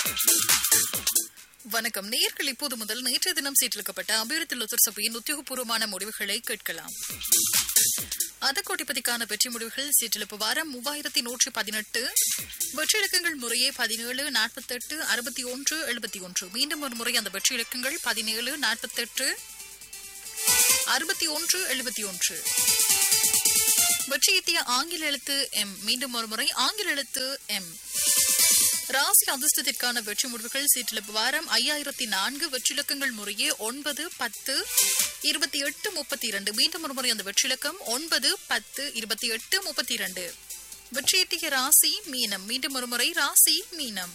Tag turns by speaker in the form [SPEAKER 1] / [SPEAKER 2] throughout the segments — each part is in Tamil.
[SPEAKER 1] வணக்கம் நேர்கள் இப்போது முதல் நேற்றைய தினம் சீட்டிருக்கப்பட்ட அபிவிருத்தி லொத்தர் சபையின் உத்தியோகபூர்வமான முடிவுகளை கேட்கலாம் அதக்கோட்டிப்பதிக்கான வெற்றி முடிவுகள் சீட்டிழப்பு வாரம் மூவாயிரத்தி நூற்றி பதினெட்டு வெற்றி இலக்கங்கள் முறையே பதினேழு நாற்பத்தெட்டு அறுபத்தி ஒன்று எழுபத்தி ஒன்று மீண்டும் ஒரு முறை அந்த வெற்றி இலக்கங்கள் பதினேழு நாற்பத்தெட்டு அறுபத்தி ஒன்று எழுபத்தி ஒன்று வெற்றியீட்டிய ஆங்கில எழுத்து எம் மீண்டும் ஒரு முறை ஆங்கில எழுத்து எம் ராசி அதிர்ஷ்டத்திற்கான வெற்றி முடிவுகள் சீட்டிழப்பு வாரம் ஐயாயிரத்தி நான்கு வெற்றிலக்கங்கள் முறையே ஒன்பது பத்து இருபத்தி எட்டு முப்பத்தி இரண்டு மீண்டும் ஒரு முறை அந்த வெற்றிலக்கம் ஒன்பது பத்து இருபத்தி எட்டு முப்பத்தி இரண்டு வெற்றியீட்டிய ராசி மீனம் மீண்டும் ஒரு முறை ராசி மீனம்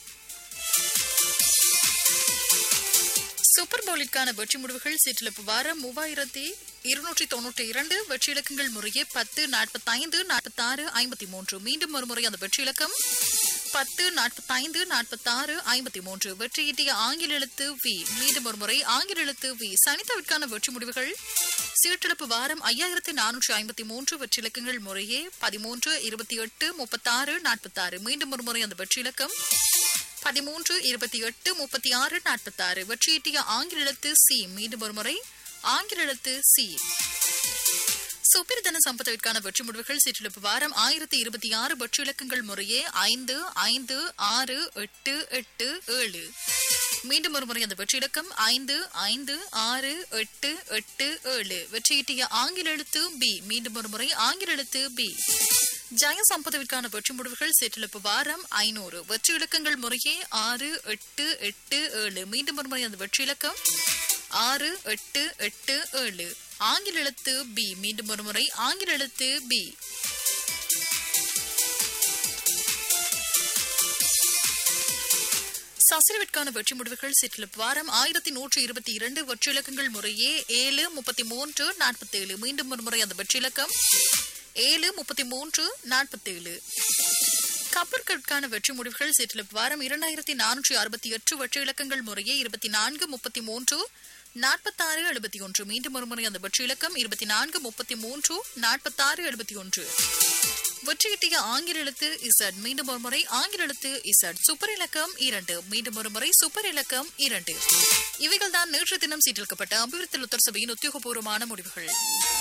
[SPEAKER 1] சூப்பர் பவுலிற்கான வெற்றி முடிவுகள் சீட்டிழப்பு வாரம் மூவாயிரத்தி இருநூற்றி தொன்னூற்றி இரண்டு வெற்றி இலக்கங்கள் முறையே பத்து நாற்பத்தைந்து நாற்பத்தாறு ஐம்பத்தி மூன்று மீண்டும் ஒரு முறை அந்த வெற்றி இலக்கம் பத்து நாற்பத்தைந்து நாற்பத்தாறு ஐம்பத்தி மூன்று வெற்றியீட்டிய ஆங்கில எழுத்து வி மீண்டும் ஒரு முறை ஆங்கில எழுத்து வி சனிதாவிற்கான வெற்றி முடிவுகள் சீட்டிழப்பு வாரம் ஐயாயிரத்தி நானூற்றி ஐம்பத்தி மூன்று வெற்றி இலக்கங்கள் முறையே பதிமூன்று இருபத்தி எட்டு முப்பத்தாறு நாற்பத்தாறு மீண்டும் ஒரு முறை அந்த வெற்றி இலக்கம் பதிமூன்று இருபத்தி எட்டு முப்பத்தி ஆறு நாற்பத்தாறு வெற்றியீட்டிய ஆங்கில எழுத்து சி மீண்டும் ஒரு முறை ஆங்கில எழுத்து சி சுப்பிரதன சம்பதவிற்கான வெற்றி முடிவுகள் சீற்றிழப்பு வாரம் ஆயிரத்தி இருபத்தி ஆறு வெற்றி இலக்கங்கள் முறையே ஐந்து ஐந்து ஆறு எட்டு எட்டு ஏழு மீண்டும் ஒரு முறை அந்த வெற்றி இலக்கம் ஐந்து ஐந்து ஆறு எட்டு எட்டு ஏழு வெற்றியீட்டிய ஆங்கில எழுத்து பி மீண்டும் ஒரு முறை ஆங்கில எழுத்து பி ஜய சம்பதவிற்கான வெற்றி முடிவுகள் சேற்றிழப்பு வாரம் ஐநூறு வெற்றி இலக்கங்கள் முறையே ஆறு எட்டு எட்டு ஏழு மீண்டும் ஒரு முறை அந்த வெற்றி இலக்கம் ஆறு எட்டு எட்டு ஏழு ஆங்கில எழுத்து பி மீண்டும் ஒரு முறை ஆங்கில எழுத்து பி சசிரவிற்கான வெற்றி முடிவுகள் சிற்றிழப்பு வாரம் ஆயிரத்தி நூற்றி இருபத்தி இரண்டு வெற்றி இலக்கங்கள் முறையே ஏழு முப்பத்தி மூன்று நாற்பத்தி ஏழு மீண்டும் ஒரு முறை அந்த வெற்றி இலக்கம் ஏழு முப்பத்தி மூன்று நாற்பத்தேழு கப்பற்களுக்கான வெற்றி முடிவுகள் சிற்றிழப்பு வாரம் இரண்டாயிரத்தி நானூற்றி அறுபத்தி எட்டு வெற்றி இலக்கங்கள் முறையே இருபத்தி நான்கு முப்பத்தி மூன்று நாற்பத்தாறு எழுபத்தி ஒன்று மீண்டும் ஒரு முறை அந்த வெற்றி இலக்கம் இருபத்தி நான்கு முப்பத்தி மூன்று நாற்பத்தாறு எழுபத்தி ஒன்று வெற்றியிட்டிய ஆங்கில எழுத்து இசட் மீண்டும் ஒரு முறை ஆங்கில எழுத்து இசட் சூப்பர் இலக்கம் இரண்டு மீண்டும் ஒரு முறை சூப்பர் இலக்கம் இரண்டு இவைகள் தான் நேற்று தினம் சீட்டிருக்கப்பட்ட அபிவிருத்தி உத்தர சபையின் உத்தியோகபூர்வமான முடிவுகள்